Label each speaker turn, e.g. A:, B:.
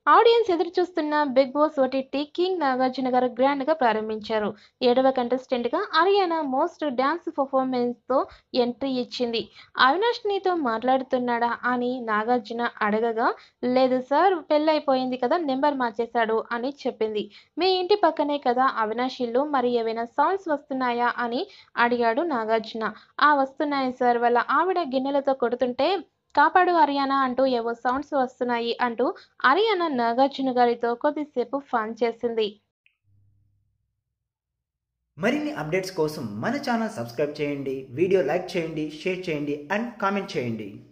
A: audience ఎదురు చూస్తున్న big boss OTT king Nagarjuna garu grand గా ప్రారంభించారు ఏడవ కంటెస్టెంట్ గా అరియానా మోస్ట్ డ్యాన్స్ పర్ఫార్మెన్స్ తో ఎంట్రీ ఇచ్చింది అవినాష్ నీతో మాట్లాడుతున్నాడా అని నాగార్జున అడగగా లేదు సార్ పెళ్ళైపోయింది కదా నెంబర్ మార్చేశాడు అని చెప్పింది మీ ఇంటి పక్కనే కదా అవినాష్ ఇల్లు మరి ఏవైనా సౌండ్స్ వస్తున్నాయా అని అడిగాడు నాగార్జున ఆ వస్తున్నాయి సార్ వాళ్ళ ఆవిడ గిన్నెలతో కొడుతుంటే కాపాడు హర్యానా అంటూ ఏవో సౌండ్స్ వస్తున్నాయి అంటూ హర్యానా నాగార్జున గారితో కొద్దిసేపు ఫన్ చేసింది
B: మరిన్ని అప్డేట్స్ కోసం మన ఛానల్ సబ్స్క్రైబ్ చేయండి వీడియో లైక్ చేయండి షేర్ చేయండి అండ్ కామెంట్ చేయండి